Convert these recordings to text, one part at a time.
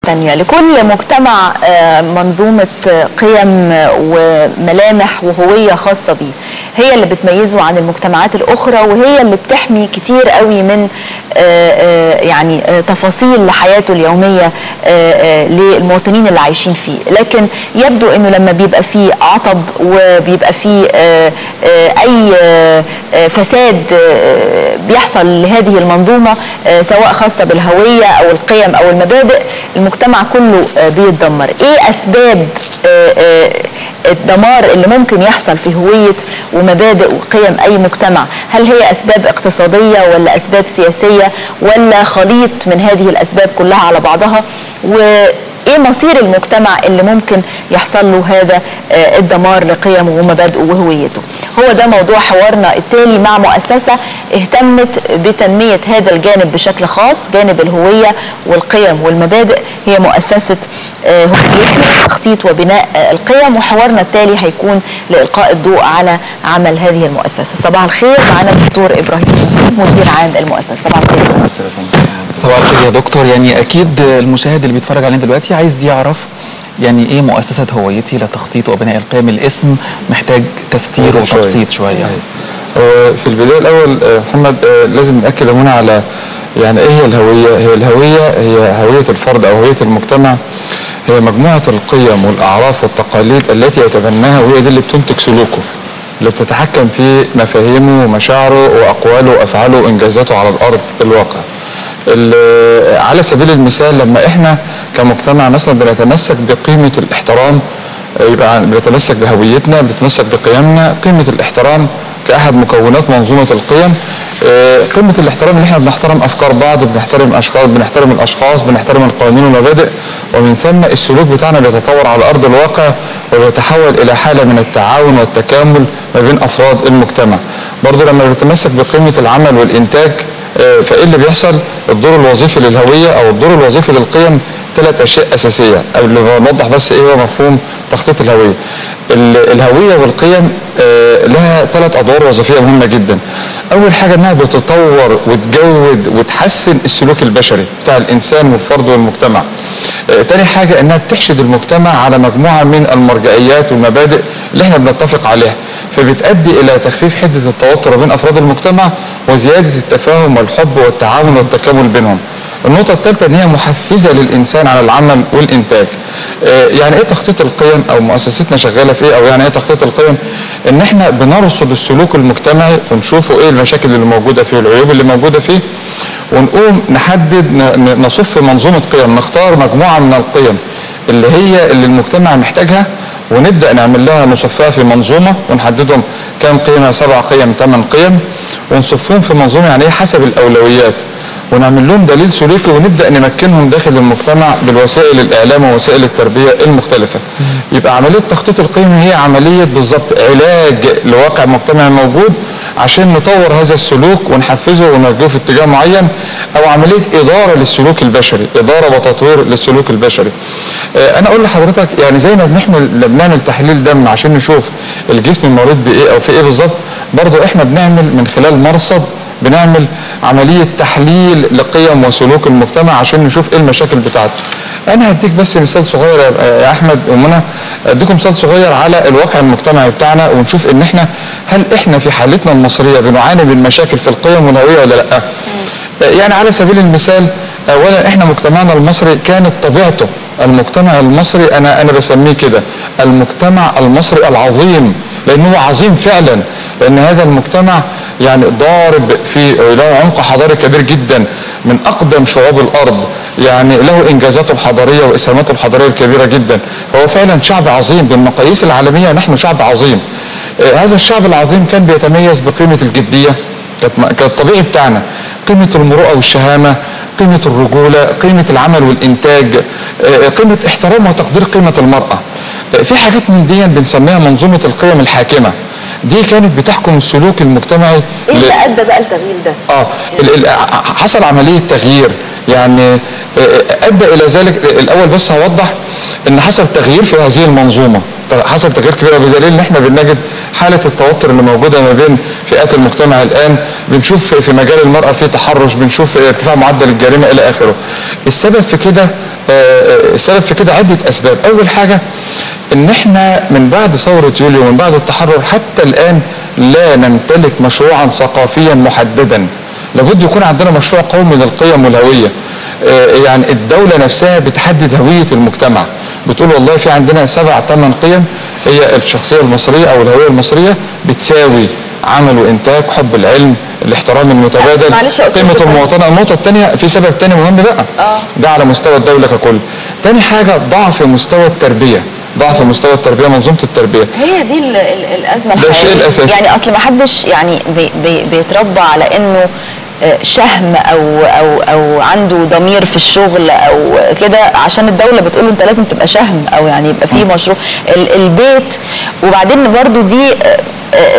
تانية لكل مجتمع آه، منظومة آه، قيم آه، وملامح وهوية خاصة بيه هي اللي بتميزه عن المجتمعات الأخرى وهي اللي بتحمي كتير قوي من آه، آه، يعني آه، تفاصيل حياته اليومية آه، آه، للمواطنين اللي عايشين فيه لكن يبدو أنه لما بيبقى فيه عطب وبيبقى فيه آه، آه، أي آه، آه، فساد آه، بيحصل لهذه المنظومة آه، سواء خاصة بالهوية أو القيم أو المبادئ المجتمع كله آه، بيتدمر ايه اسباب آه، آه، الدمار اللي ممكن يحصل في هوية ومبادئ وقيم اي مجتمع هل هي اسباب اقتصادية ولا اسباب سياسية ولا خليط من هذه الاسباب كلها على بعضها وايه مصير المجتمع اللي ممكن يحصل له هذا آه، الدمار لقيمه ومبادئه وهويته هو ده موضوع حوارنا التالي مع مؤسسة اهتمت بتنمية هذا الجانب بشكل خاص جانب الهوية والقيم والمبادئ هي مؤسسة آه، هويتنا تخطيط وبناء آه، القيم وحوارنا التالي هيكون لإلقاء الضوء على عمل هذه المؤسسة صباح الخير معنا الدكتور إبراهيم الدين مدير عام المؤسسة صباح الخير يا فندم. صباح الخير يا دكتور يعني اكيد المشاهد اللي بيتفرج علينا دلوقتي عايز يعرف يعني ايه مؤسسه هويتي لتخطيط وبناء القيم الاسم محتاج تفسير واضح شوية. وتبسيط شويه هو في البدايه الاول آه، محمد آه، لازم ناكد هنا على يعني ايه هي الهويه؟ هي الهويه هي هويه الفرد او هويه المجتمع هي مجموعه القيم والاعراف والتقاليد التي يتبناها وهي دي اللي بتنتج سلوكه اللي بتتحكم في مفاهيمه ومشاعره واقواله وافعاله وانجازاته على الارض الواقع. ال- على سبيل المثال لما احنا كمجتمع مثلا بنتمسك بقيمه الاحترام يبقى بنتمسك بهويتنا بنتمسك بقيمنا قيمه الاحترام كاحد مكونات منظومه القيم آه، قيمه الاحترام ان احنا بنحترم افكار بعض بنحترم اشخاص بنحترم الاشخاص بنحترم القوانين والمبادئ ومن ثم السلوك بتاعنا بيتطور على ارض الواقع وبيتحول الى حاله من التعاون والتكامل ما بين افراد المجتمع برضه لما بنتمسك بقيمه العمل والانتاج آه، فايه اللي بيحصل الدور الوظيفي للهويه او الدور الوظيفي للقيم ثلاث اشياء اساسيه قبل ما نوضح بس ايه هو مفهوم تخطيط الهويه ال- الهويه والقيم آه، لها ثلاث ادوار وظيفيه مهمه جدا اول حاجه انها بتطور وتجود وتحسن السلوك البشري بتاع الانسان والفرد والمجتمع آه، تاني حاجه انها بتحشد المجتمع على مجموعه من المرجعيات والمبادئ اللي احنا بنتفق عليها فبتؤدي الى تخفيف حده التوتر بين افراد المجتمع وزياده التفاهم والحب والتعاون والتكامل بينهم النقطة الثالثة إن هي محفزة للإنسان على العمل والإنتاج. آه، يعني إيه تخطيط القيم أو مؤسستنا شغالة في إيه أو يعني إيه تخطيط القيم؟ إن إحنا بنرصد السلوك المجتمعي ونشوفه إيه المشاكل اللي موجودة فيه والعيوب اللي موجودة فيه ونقوم نحدد ن- ن- نصف منظومة قيم نختار مجموعة من القيم اللي هي اللي المجتمع محتاجها ونبدأ نعمل لها نصفها في منظومة ونحددهم كام قيمة سبع قيم ثمان قيم ونصفهم في منظومة يعني إيه حسب الأولويات ونعمل لهم دليل سلوكي ونبدا نمكنهم داخل المجتمع بالوسائل الاعلام ووسائل التربيه المختلفه. يبقى عمليه تخطيط القيم هي عمليه بالظبط علاج لواقع مجتمعي موجود عشان نطور هذا السلوك ونحفزه ونوجهه في اتجاه معين او عمليه اداره للسلوك البشري، اداره وتطوير للسلوك البشري. آه، انا اقول لحضرتك يعني زي ما بنحمل بنعمل تحليل دم عشان نشوف الجسم المريض بايه او في ايه بالظبط برضه احنا بنعمل من خلال مرصد بنعمل عملية تحليل لقيم وسلوك المجتمع عشان نشوف ايه المشاكل بتاعته انا هديك بس مثال صغير يا- يا احمد ومنى اديكم مثال صغير على الواقع المجتمعي بتاعنا ونشوف ان احنا هل احنا في حالتنا المصرية بنعاني من مشاكل في القيم والهوية ولا لا يعني على سبيل المثال اولا احنا مجتمعنا المصري كانت طبيعته المجتمع المصري انا انا بسميه كده المجتمع المصري العظيم لانه هو عظيم فعلا لان هذا المجتمع يعني ضارب في له عمق حضاري كبير جدا من اقدم شعوب الارض يعني له انجازاته الحضاريه واسهاماته الحضاريه الكبيره جدا فهو فعلا شعب عظيم بالمقاييس العالميه نحن شعب عظيم آه، هذا الشعب العظيم كان بيتميز بقيمه الجديه كانت كانت الطبيعي بتاعنا قيمة المروءة والشهامة قيمة الرجولة قيمة العمل والإنتاج آه، قيمة احترام وتقدير قيمة المرأة آه، في حاجات من دي بنسميها منظومة القيم الحاكمة دي كانت بتحكم السلوك المجتمعي ايه ل- اللي ادى بقى التغيير ده؟ اه ال- ال- ع- حصل عمليه تغيير يعني آه، ادى الى ذلك الاول بس هوضح ان حصل تغيير في هذه المنظومه حصل تغيير كبير بدليل ان احنا بنجد حاله التوتر اللي موجوده ما بين فئات المجتمع الان بنشوف في مجال المراه في تحرش بنشوف ارتفاع معدل الجريمه الى اخره السبب في كده آه، آه، السبب في كده عده اسباب اول حاجه ان احنا من بعد ثوره يوليو ومن بعد التحرر حتى الان لا نمتلك مشروعا ثقافيا محددا لابد يكون عندنا مشروع قومي للقيم والهويه آه، يعني الدوله نفسها بتحدد هويه المجتمع بتقول والله في عندنا سبع ثمان قيم هي الشخصيه المصريه او الهويه المصريه بتساوي عمل وانتاج حب العلم الاحترام المتبادل معلش يا أستاذ قيمه إبراهيم. المواطنه النقطه الثانيه في سبب ثاني مهم بقى آه. ده على مستوى الدوله ككل تاني حاجه ضعف مستوى التربيه ضعف مستوى التربيه منظومه التربيه هي دي ال- ال- الازمه ده الشيء الحقيقية. الأساسي. يعني اصل ما حدش يعني بي بي بيتربى على انه آه، شهم او او او عنده ضمير في الشغل او كده عشان الدوله بتقول له انت لازم تبقى شهم او يعني يبقى في مشروع ال- البيت وبعدين برضو دي آه، آه،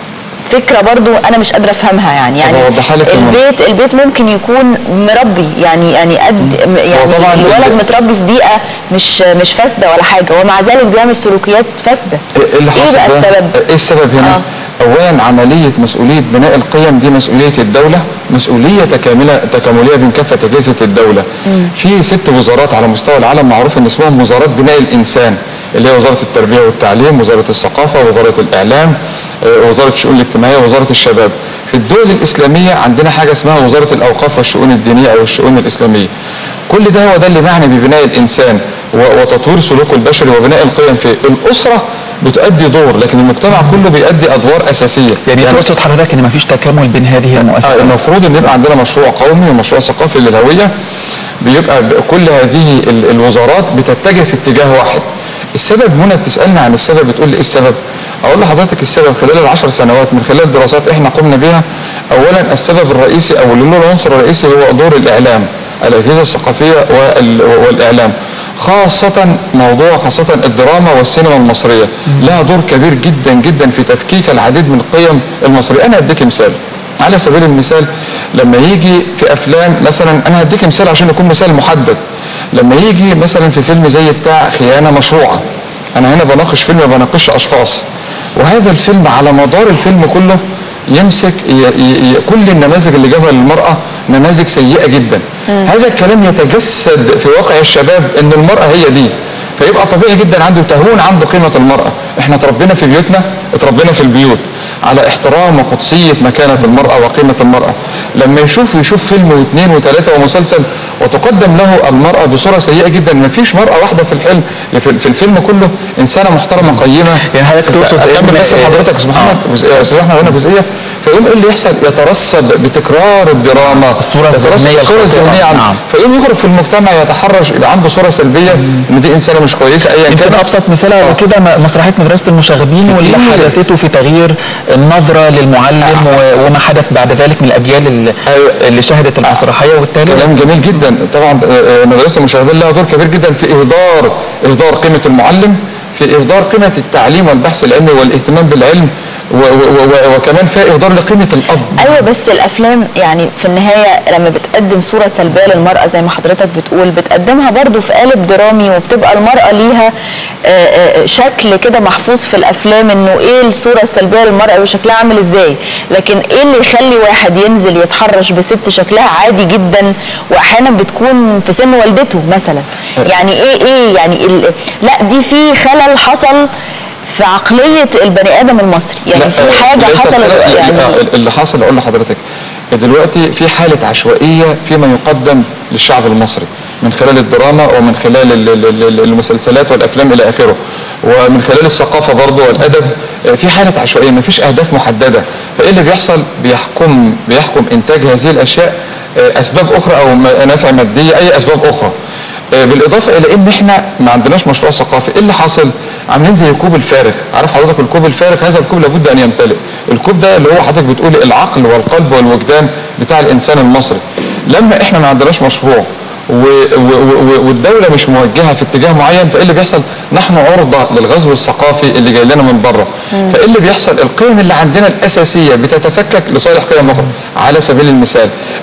فكره برضو انا مش قادره افهمها يعني يعني أوضحها لك المهم. البيت البيت ممكن يكون مربي يعني يعني قد يعني طبعاً الولد ال- متربي في بيئه مش مش فاسده ولا حاجه ومع ذلك بيعمل سلوكيات فاسده ايه اللي حصل ايه بقى ده؟ السبب ايه السبب هنا؟ آه. اولا عمليه مسؤوليه بناء القيم دي مسؤوليه الدوله مسؤوليه تكامله تكامليه بين كافه اجهزه الدوله في ست وزارات على مستوى العالم معروف ان اسمهم وزارات بناء الانسان اللي هي وزاره التربيه والتعليم وزاره الثقافه وزاره الاعلام آه، وزاره الشؤون الاجتماعيه وزاره الشباب في الدول الاسلاميه عندنا حاجه اسمها وزاره الاوقاف والشؤون الدينيه او الشؤون الاسلاميه كل ده هو ده اللي معني ببناء الانسان و- وتطوير سلوكه البشري وبناء القيم فيه الاسره بتؤدي دور لكن المجتمع كله بيؤدي ادوار اساسيه يعني تقصد حضرتك ان مفيش تكامل بين هذه آه، المؤسسات المفروض ان يبقى عندنا مشروع قومي ومشروع ثقافي للهويه بيبقى ب- كل هذه ال- الوزارات بتتجه في اتجاه واحد السبب هنا بتسالني عن السبب بتقول لي ايه السبب اقول لحضرتك السبب خلال العشر سنوات من خلال دراسات احنا قمنا بها اولا السبب الرئيسي او اللي له العنصر الرئيسي هو دور الاعلام الاجهزه الثقافيه وال- والاعلام خاصة موضوع خاصة الدراما والسينما المصرية لها دور كبير جدا جدا في تفكيك العديد من القيم المصرية أنا أديك مثال على سبيل المثال لما يجي في افلام مثلا انا هديك مثال عشان يكون مثال محدد لما يجي مثلا في فيلم زي بتاع خيانه مشروعه انا هنا بناقش فيلم ما بناقش اشخاص وهذا الفيلم على مدار الفيلم كله يمسك ي ي ي كل النماذج اللي جابها للمراه نماذج سيئه جدا هذا الكلام يتجسد في واقع الشباب ان المراه هي دي فيبقى طبيعي جدا عنده تهون عنده قيمه المراه احنا اتربينا في بيوتنا اتربينا في البيوت على احترام وقدسيه مكانه المراه وقيمه المراه لما يشوف يشوف فيلم واثنين وثلاثه ومسلسل وتقدم له المراه بصوره سيئه جدا ما فيش مراه واحده في الحلم في, في الفيلم كله انسانه محترمه قيمه يعني حضرتك تقصد اكمل إن- بس لحضرتك يا استاذ محمد جزئية- يا استاذ احمد هنا جزئيه فيقوم ايه اللي يحصل يترسب بتكرار الدراما الصورة يترسب الذهنية الصوره الخاطئة. الذهنيه عنه نعم. فيقوم يخرج في المجتمع يتحرش يبقى عنده صوره سلبيه ان دي انسانه مش كويسه ايا يمكن كان ابسط مثال على كده م- مسرحيه مدرسه المشاغبين واللي كتير. حدثته في تغيير النظره للمعلم و- وما حدث بعد ذلك من الاجيال اللي- اللي شهدت المسرحيه وبالتالي كلام جميل جدا طبعا آه، آه، مدرسه المشاغبين لها دور كبير جدا في اهدار اهدار قيمه المعلم في اهدار قيمه التعليم والبحث العلمي والاهتمام بالعلم و- و- و- وكمان في اهدار لقيمه الاب ايوه بس الافلام يعني في النهايه لما بتقدم صوره سلبيه للمراه زي ما حضرتك بتقول بتقدمها برضو في قالب درامي وبتبقى المراه ليها آه، آه، شكل كده محفوظ في الافلام انه ايه الصوره السلبيه للمراه وشكلها عامل ازاي لكن ايه اللي يخلي واحد ينزل يتحرش بست شكلها عادي جدا واحيانا بتكون في سن والدته مثلا يعني ايه ايه يعني ال... لا دي في خلل حصل في عقليه البني ادم المصري يعني في لا، حاجه ليس حصلت الخلل- يعني لا، اللي حصل اقول لحضرتك دلوقتي في حاله عشوائيه فيما يقدم للشعب المصري من خلال الدراما ومن خلال ال- ال- ال- المسلسلات والافلام الى اخره ومن خلال الثقافه برضه والادب آه، في حاله عشوائيه ما فيش اهداف محدده فايه اللي بيحصل بيحكم بيحكم انتاج هذه الاشياء آه، اسباب اخرى او منافع ماديه اي اسباب اخرى آه، بالاضافه الى ان احنا ما عندناش مشروع ثقافي ايه اللي حاصل عاملين زي الكوب الفارغ عارف حضرتك الكوب الفارغ هذا الكوب لابد ان يمتلئ الكوب ده اللي هو حضرتك بتقول العقل والقلب والوجدان بتاع الانسان المصري لما احنا ما عندناش مشروع و- و- و- والدوله مش موجهه في اتجاه معين فايه اللي بيحصل نحن عرضه للغزو الثقافي اللي جاي لنا من بره فايه اللي بيحصل القيم اللي عندنا الاساسيه بتتفكك لصالح قيم اخرى على سبيل المثال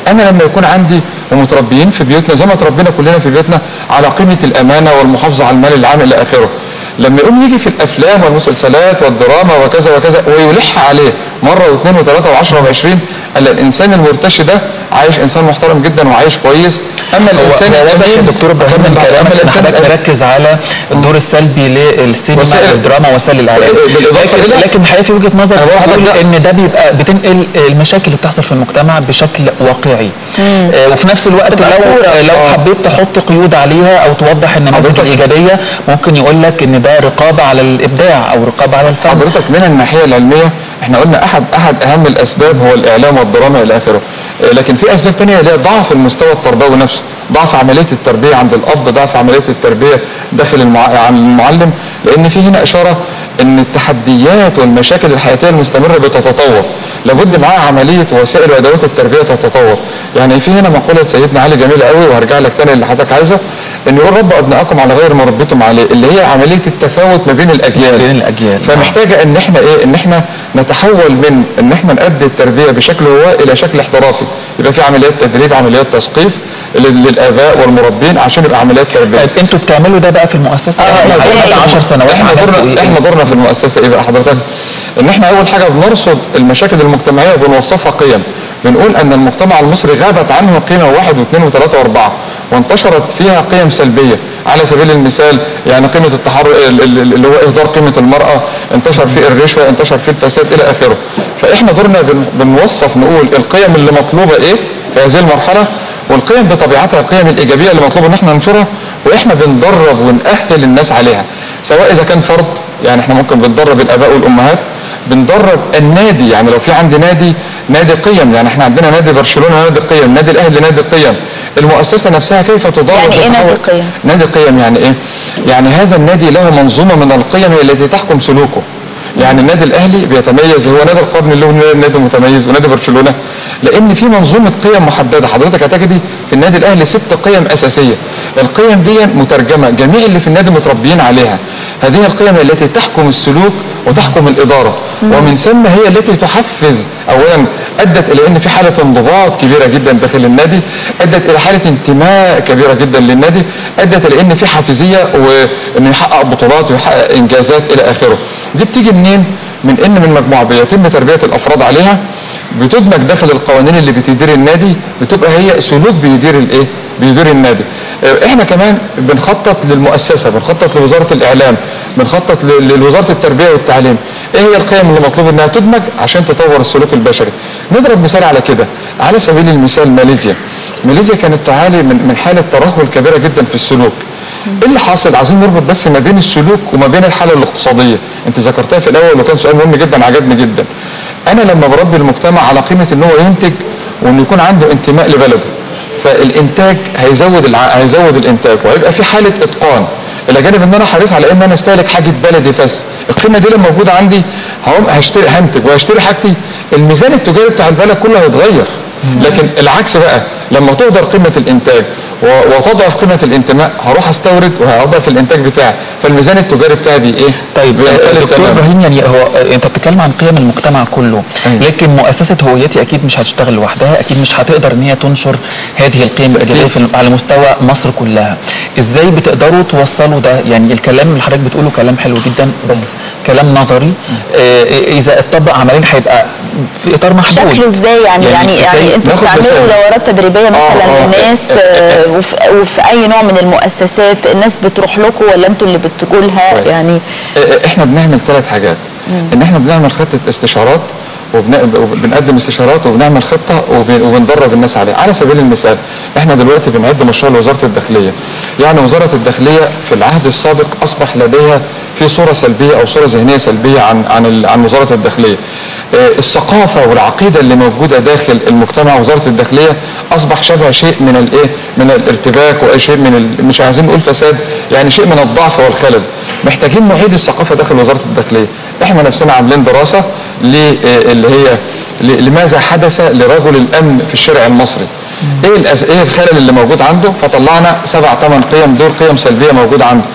انا لما يكون عندي ومتربيين في بيوتنا زي ما تربينا كلنا في بيوتنا على قيمه الامانه والمحافظه على المال العام الى اخره لما يقوم يجي في الافلام والمسلسلات والدراما وكذا وكذا ويلح عليه مره واثنين وثلاثه وعشره وعشرين قال الانسان المرتشي ده عايش انسان محترم جدا وعايش كويس اما الانسان هو واضح يا الأمين- دكتور ابراهيم من أما كلامك ان الانسان حضرتك الأمين- مركز على الدور السلبي للسينما وسائل- والدراما وسائل الاعلام بالإضافة لكن, إلى- لكن الحقيقه في وجهه نظر أنا بقول بتقول لحضرتك ان ده بيبقى بتنقل المشاكل اللي بتحصل في المجتمع بشكل واقعي آه وفي نفس الوقت تبقى لو صورة. لو آه. حبيت تحط قيود عليها او توضح النماذج حضرتك- الايجابيه ممكن يقول لك ان ده رقابه على الابداع او رقابه على الفن حضرتك من الناحيه العلميه احنا قلنا احد احد اهم الاسباب هو الاعلام والدراما الى اخره آه، لكن في اسباب تانية اللي هي ضعف المستوى التربوي نفسه ضعف عمليه التربيه عند الاب ضعف عمليه التربيه داخل المع... عن المعلم لان في هنا اشاره ان التحديات والمشاكل الحياتيه المستمره بتتطور لابد معاها عمليه وسائل وادوات التربيه تتطور يعني في هنا مقوله سيدنا علي جميله قوي وهرجع لك تاني اللي حضرتك عايزه ان يقول ربوا ابنائكم على غير ما ربيتم عليه اللي هي عمليه التفاوت ما بين الاجيال بين الأجيال. فمحتاجه ان احنا ايه ان احنا نتحول من ان احنا نأدي التربيه بشكل هو الى شكل احترافي يبقى في عمليات تدريب عمليات تثقيف لل- للاباء والمربين عشان يبقى عمليات تربيه طيب انتوا بتعملوا ده بقى في المؤسسه آه، يعني إزاي؟ حضرتك 10 سنوات احنا عملتوا دورنا إيه؟ احنا دورنا في المؤسسه ايه بقى حضرتك؟ ان احنا اول حاجه بنرصد المشاكل المجتمعيه وبنوصفها قيم بنقول ان المجتمع المصري غابت عنه قيمه واحد واثنين وثلاثه واربعه وانتشرت فيها قيم سلبيه على سبيل المثال يعني قيمه التحرر ال- ال- اللي هو اهدار قيمه المراه انتشر فيه الرشوه انتشر فيه الفساد الى اخره فاحنا دورنا بن- بنوصف نقول القيم اللي مطلوبه ايه في هذه المرحله والقيم بطبيعتها القيم الايجابيه اللي مطلوب ان احنا ننشرها واحنا بندرب ونأهل الناس عليها سواء اذا كان فرد يعني احنا ممكن بندرب الاباء والامهات بندرب النادي يعني لو في عندي نادي نادي قيم يعني احنا عندنا نادي برشلونه نادي قيم نادي الاهلي نادي قيم المؤسسه نفسها كيف تدرب يعني إيه نادي وتتحول- قيم؟ نادي قيم يعني ايه يعني هذا النادي له منظومه من القيم هي التي تحكم سلوكه يعني النادي الاهلي بيتميز هو نادي القرن اللي هو نادي متميز ونادي برشلونه لان في منظومه قيم محدده حضرتك هتجدي في النادي الاهلي ست قيم اساسيه القيم دي مترجمه جميع اللي في النادي متربيين عليها هذه القيم التي تحكم السلوك وتحكم الاداره ومن ثم هي التي تحفز اولا ادت الى ان في حاله انضباط كبيره جدا داخل النادي ادت الى حاله انتماء كبيره جدا للنادي ادت الى ان في حافزيه وانه يحقق بطولات ويحقق انجازات الى اخره دي بتيجي منين من ان من مجموعه بيتم تربيه الافراد عليها بتدمج داخل القوانين اللي بتدير النادي بتبقى هي سلوك بيدير الايه بيدير النادي آه، احنا كمان بنخطط للمؤسسه بنخطط لوزاره الاعلام بنخطط ل- لوزاره التربيه والتعليم ايه هي القيم اللي مطلوب انها تدمج عشان تطور السلوك البشري نضرب مثال على كده على سبيل المثال ماليزيا ماليزيا كانت تعاني من من حاله ترهل كبيره جدا في السلوك ايه اللي حاصل عايزين نربط بس ما بين السلوك وما بين الحاله الاقتصاديه انت ذكرتها في الاول وكان سؤال مهم جدا عجبني جدا انا لما بربي المجتمع على قيمه ان هو ينتج وان يكون عنده انتماء لبلده فالانتاج هيزود الع... هيزود الانتاج وهيبقى في حاله اتقان الى جانب ان انا حريص على ان انا استهلك حاجه بلدي بس القيمه دي لما موجوده عندي هقوم هشتري هنتج وهشتري حاجتي الميزان التجاري بتاع البلد كله هيتغير لكن العكس بقى لما تقدر قيمه الانتاج و- وتضعف قيمه الانتماء هروح استورد وهضعف الانتاج بتاعي فالميزان التجاري بتاعي بي ايه طيب بينقلب دكتور تماماً. ابراهيم يعني هو انت بتتكلم عن قيم المجتمع كله أيوة. لكن مؤسسه هويتي اكيد مش هتشتغل لوحدها اكيد مش هتقدر ان هي تنشر هذه القيم الايجابيه في على مستوى مصر كلها ازاي بتقدروا توصلوا ده يعني الكلام اللي حضرتك بتقوله كلام حلو جدا بس كلام نظري آه، اذا اتطبق عمليا هيبقى في اطار محدود شكله ازاي يعني يعني إزاي يعني انتوا ناخد بتعملوا مثال. دورات تدريبيه مثلا آه، آه، للناس آه، آه، وفي, وفي اي نوع من المؤسسات الناس بتروح لكم ولا انتوا اللي بتجوا لها كويس. يعني آه، احنا بنعمل ثلاث حاجات ان احنا بنعمل خطه استشارات وبن- وبنقدم استشارات وبنعمل خطه وب- وبندرب الناس عليها على سبيل المثال احنا دلوقتي بنعد مشروع لوزاره الداخليه يعني وزاره الداخليه في العهد السابق اصبح لديها في صوره سلبيه او صوره ذهنيه سلبيه عن عن ال- عن وزاره الداخليه آه، الثقافه والعقيده اللي موجوده داخل المجتمع وزاره الداخليه اصبح شبه شيء من الايه من الارتباك وشيء من ال... مش عايزين نقول فساد يعني شيء من الضعف والخلل محتاجين نعيد الثقافه داخل وزاره الداخليه احنا نفسنا عاملين دراسه ل اللي هي ل- لماذا حدث لرجل الامن في الشارع المصري ايه الأس... ايه الخلل اللي موجود عنده فطلعنا سبع ثمان قيم دول قيم سلبيه موجوده عنده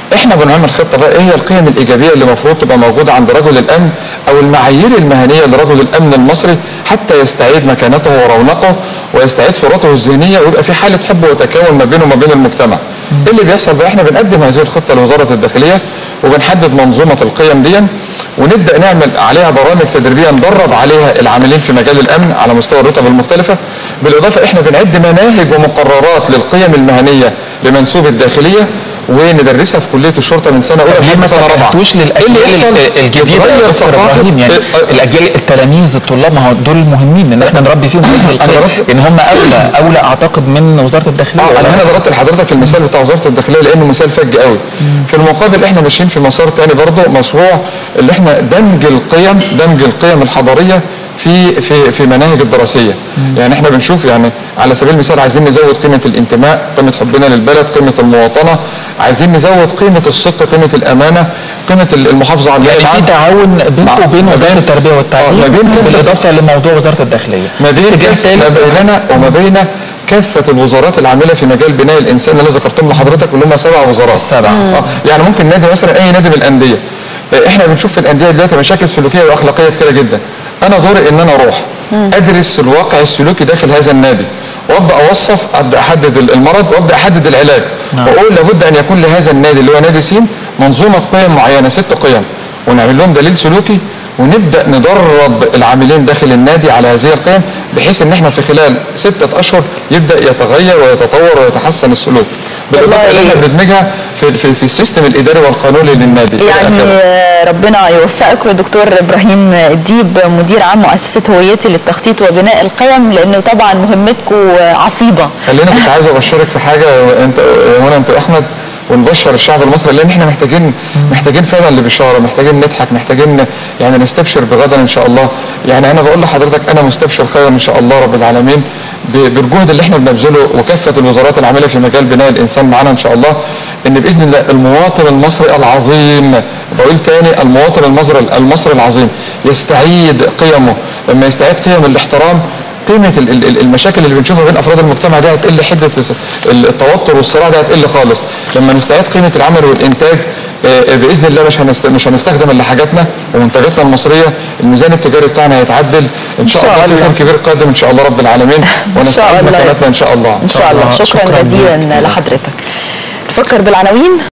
احنا بنعمل خطه بقى ايه هي القيم الايجابيه اللي المفروض تبقى موجوده عند رجل الامن او المعايير المهنيه لرجل الامن المصري حتى يستعيد مكانته ورونقه ويستعيد صورته الذهنيه ويبقى في حاله حب وتكامل ما بينه وما بين المجتمع. ايه اللي بيحصل بقى احنا بنقدم هذه الخطه لوزاره الداخليه وبنحدد منظومه القيم دي ونبدا نعمل عليها برامج تدريبيه ندرب عليها العاملين في مجال الامن على مستوى الرتب المختلفه بالاضافه احنا بنعد مناهج ومقررات للقيم المهنيه لمنسوب الداخليه وندرسها في كليه الشرطه من سنه اولى ليه لحد ما سنه رابعه فتحتوش إيه للاجيال اللي يحصل؟ ال- الجديده يتغير يا دكتور ثقافه ابراهيم يعني إيه، آه، الاجيال التلاميذ الطلاب ما هو دول مهمين ان احنا نربي فيهم هذه أنا القيم رب- ان هم اولى اولى اعتقد من وزاره الداخليه اه انا هنا ضربت لحضرتك المثال بتاع وزاره الداخليه لانه مثال فج قوي في المقابل احنا ماشيين في مسار تاني برضه مشروع اللي احنا دمج القيم دمج القيم الحضاريه في في في مناهج الدراسيه يعني احنا بنشوف يعني على سبيل المثال عايزين نزود قيمه الانتماء قيمه حبنا للبلد قيمه المواطنه عايزين نزود قيمه الصدق قيمه الامانه قيمه المحافظه على يعني البيئه في العامة. تعاون بينكم مع- وبين ما وزاره بين- التربيه آه، والتعليم ما بين كافة- بالاضافه لموضوع وزاره الداخليه ما بين اتجاه كافة ثالث ما بيننا وما بين كافة الوزارات العاملة في مجال بناء الإنسان اللي ذكرتهم لحضرتك اللي هم سبع وزارات سبعة. اه يعني ممكن نادي مثلا أي نادي من الأندية آه، احنا بنشوف في الأندية دلوقتي مشاكل سلوكية وأخلاقية كتيرة جدا أنا دوري إن أنا أروح أدرس الواقع السلوكي داخل هذا النادي وابدا اوصف ابدا احدد المرض وابدا احدد العلاج واقول لابد ان يكون لهذا النادي اللي هو نادي سين منظومه قيم معينه ست قيم ونعمل لهم دليل سلوكي ونبدا ندرب العاملين داخل النادي على هذه القيم بحيث ان احنا في خلال ستة اشهر يبدا يتغير ويتطور ويتحسن السلوك بالاضافه والله الى ان احنا بندمجها في في, في السيستم الاداري والقانوني للنادي إلى يعني آخره. آه، ربنا يوفقك يا دكتور ابراهيم الديب مدير عام مؤسسه هويتي للتخطيط وبناء القيم لانه طبعا مهمتكم عصيبه خلينا كنت عايز ابشرك في حاجه انت وانا انت احمد ونبشر الشعب المصري لان احنا محتاجين محتاجين فعلا لبشاره محتاجين نضحك محتاجين يعني نستبشر بغدا ان شاء الله يعني انا بقول لحضرتك انا مستبشر خيرا ان شاء الله رب العالمين ب- بالجهد اللي احنا بنبذله وكافه الوزارات العامله في مجال بناء الانسان معانا ان شاء الله ان باذن الله المواطن المصري العظيم بقول تاني المواطن المصري المصري العظيم يستعيد قيمه لما يستعيد قيم الاحترام قيمه ال- ال- ال- المشاكل اللي بنشوفها بين افراد المجتمع دي هتقل حده الس- التوتر والصراع ده هتقل خالص لما نستعيد قيمه العمل والانتاج آه، آه، باذن الله مش هنست... مش هنستخدم الا حاجاتنا ومنتجاتنا المصريه الميزان التجاري بتاعنا هيتعدل ان شاء, شاء الله في الله. خير كبير قادم ان شاء الله رب العالمين ونستعيد الله. مكانتنا ان شاء الله ان شاء الله الله. شكرا شكراً جزيلا ليك. لحضرتك نفكر بالعناوين